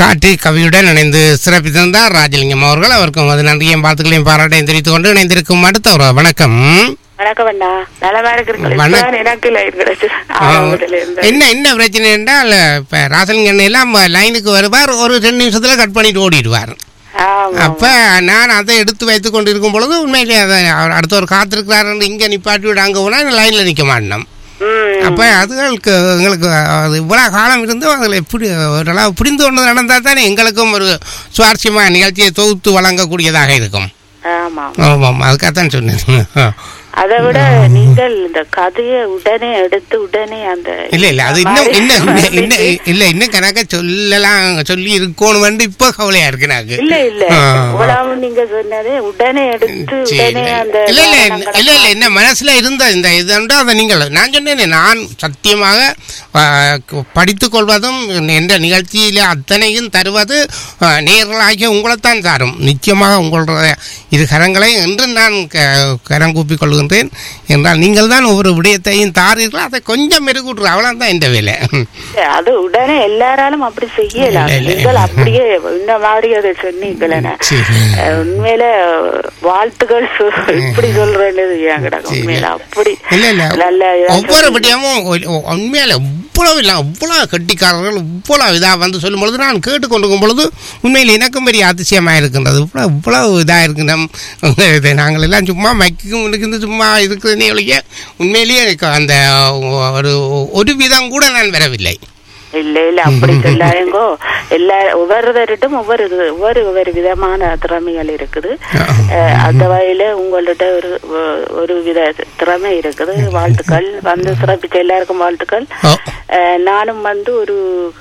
காட்டி கவியுடன் இணைந்து சிறப்பித்திருந்தார் ராஜலிங்கம் அவர்கள் அவருக்கும் அது நன்றியும் வாழ்த்துக்களையும் பாராட்டையும் தெரிவித்துக் கொண்டு இணைந்திருக்கும் அடுத்த ஒரு வணக்கம் வணக்கம் அண்ணா நலமா இருக்கிறீங்களா வணக்கம். இப்பதான் எனக்கு லைன் கிடைச்சு ஆ, ஆரம்பத்துல இருந்து என்ன என்ன பிரச்சனை என்றால் இப்ப ராசலிங்கம் எல்லாம் லைனுக்கு வருவார் ஒரு ரெண்டு நிமிஷத்துல கட் பண்ணிட்டு ஓடிடுவார் ஆமா அப்ப நான் அதை எடுத்து வைத்துக் கொண்டிருக்கும் பொழுது உண்மையிலேயே அதை அவர் அடுத்தவர் காத்திருக்கிறார் இங்க நிப்பாட்டி விட அங்க போனா லைன்ல நிக்க மாட்டோம் ம் அப்ப அதுகளுக்கு எங்களுக்கு அது இவ்வளவு காலம் இருந்தும் அதில் எப்படி ஓரளவு புரிந்து கொண்டு நடந்தால் தானே எங்களுக்கும் ஒரு சுவாரஸ்யமான நிகழ்ச்சியை தொகுத்து வழங்கக்கூடியதாக இருக்கும் ஆமா ஆமாம் அதுக்காகத்தான் சொன்னேன் அதை விட நீங்கள் இந்த கதையை உடனே எடுத்து உடனே அந்த இல்ல இல்ல அது இன்னும் இன்னும் இன்னும் இன்னும் இல்ல இன்னும் கணக்க சொல்லலாம் சொல்லி இருக்கணும் வந்து இப்போ கவலையா இருக்கு எனக்கு இல்ல இல்ல ஆ. இவ்வளவு நீங்க சொன்னதே உடனே எடுத்து சரி. உடனே அந்த இல்ல இல்ல காரணங்களை இல்ல இல்ல என்ன மனசுல இருந்த இந்த இதுண்டோ அதை நீங்கள் நான் சொன்னேனே நான் சத்தியமாக ஆ, படித்துக் கொள்வதும் என்ற நிகழ்ச்சியில அத்தனையும் தருவது ஆ, நேயர்களாகிய உங்களைத்தான் தரும் நிச்சயமாக உங்களுடைய இரு கரங்களை என்று நான் க- கரம் கூப்பிக் கொள்கின்றேன் என்றால் நீங்கள் தான் ஒவ்வொரு விடயத்தையும் தாரீர்கள் அதை கொஞ்சம் மெருகூட்டுற அவ்வளவுதான் இந்த வேலை இல்ல, அது உடனே எல்லாராலும் அப்படி செய்யலாம் இல்ல, இல்ல. நீங்கள் அப்படியே இந்த மாதிரி அதை சொன்னீங்களே சரி. உண்மையில வாழ்த்துக்கள் சொ- இப்படி சொல்றது ஏன் கிடக்கும் சரி. உண்மையில அப்படி இல்ல இல்ல நல்ல இதா ஒவ்வொரு சொன்னீங்க. விடயமும் ஒ- உண்மையில இவ்வளவு இல்லை இவ்வளவு கட்டிக்காரர்கள் இவ்வளவு இதாக வந்து சொல்லும் பொழுது நான் கேட்டுக்கொண்டிருக்கும் பொழுது உண்மையில் எனக்கும் பெரிய அதிசயமாக இருக்கின்றது இவ்வளவு இவ்வளவு இதாக இருக்கின்றோம் இது நாங்கள் எல்லாம் சும்மா மைக்கும் இருக்குது சும்மா இருக்கிறதே ஒழிய உண்மையிலேயே எனக்கு அந்த ஒரு ஒரு விதம் கூட நான் வரவில்லை இல்ல இல்ல அப்படி சொல்லாதீங்கோ எல்லா ஒவ்வொருத்தருட்டும் ஒவ்வொரு இது- ஒவ்வொரு ஒவ்வொரு விதமான திறமைகள் இருக்குது அஹ், அந்த வகையில உங்கள்ட்ட ஒரு ஒ- ஒரு வித திறமை இருக்குது வாழ்த்துக்கள் வந்து சிறப்பிச்ச எல்லாருக்கும் வாழ்த்துக்கள் ஓ அஹ், நானும் வந்து ஒரு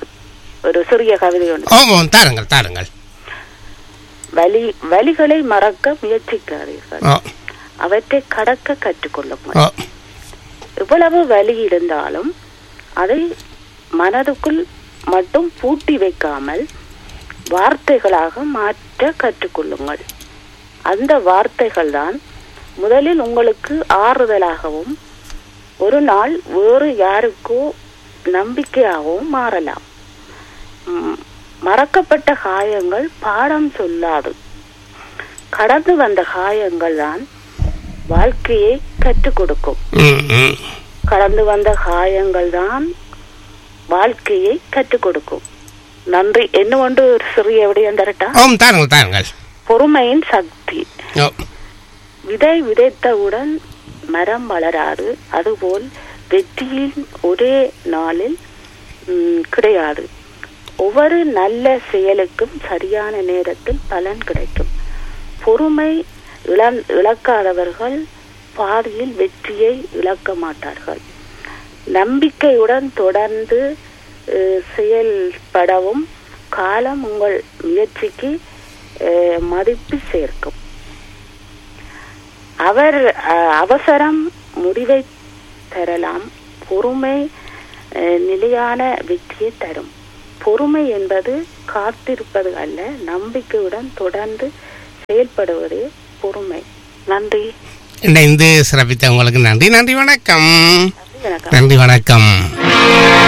ஒரு சிறிய கவிதை ஒன்று ஓ தாருங்கள் தாருங்கள் வலி வலிகளை மறக்க முயற்சிக்காதீர்கள் ஓ அவற்றை கடக்க கற்றுக்கொள்ளுங்கள் ஓ எவ்வளவு வலி இருந்தாலும் அதை மனதுக்குள் மட்டும் பூட்டி வைக்காமல் வார்த்தைகளாக மாற்ற கற்றுக்கொள்ளுங்கள் அந்த வார்த்தைகள் தான் முதலில் உங்களுக்கு ஆறுதலாகவும் ஒரு நாள் வேறு யாருக்கோ நம்பிக்கையாகவும் மாறலாம் ம், மறக்கப்பட்ட காயங்கள் பாடம் சொல்லாது கடந்து வந்த காயங்கள் தான் வாழ்க்கையை கற்றுக் கொடுக்கும் ம் ம் கடந்து வந்த காயங்கள் தான் வாழ்க்கையை கற்றுக் கொடுக்கும் நன்றி என்ன ஒன்று ஒரு சிறிய விடயம் தரட்டா ஓம் தாருங்கள் தாருங்கள் பொறுமையின் சக்தி ஓ விதை விதைத்தவுடன் மரம் வளராது அதுபோல் வெற்றியின் ஒரே நாளில் ம், கிடையாது ஒவ்வொரு நல்ல செயலுக்கும் சரியான நேரத்தில் பலன் கிடைக்கும் பொறுமை இழந் இழக்காதவர்கள் பாதியில் வெற்றியை இழக்க மாட்டார்கள் நம்பிக்கையுடன் தொடர்ந்து அஹ், செயல்படவும் காலம் உங்கள் முயற்சிக்கு அஹ், மதிப்பு சேர்க்கும் அவர் அஹ், அவசரம் முடிவை தரலாம் பொறுமை அஹ், நிலையான வெற்றியை தரும் பொறுமை என்பது காத்திருப்பது அல்ல நம்பிக்கையுடன் தொடர்ந்து செயல்படுவதே பொறுமை நன்றி இணைந்து சிறப்பித்த உங்களுக்கு நன்றி நன்றி வணக்கம் நன்றி வணக்கம் நன்றி வணக்கம்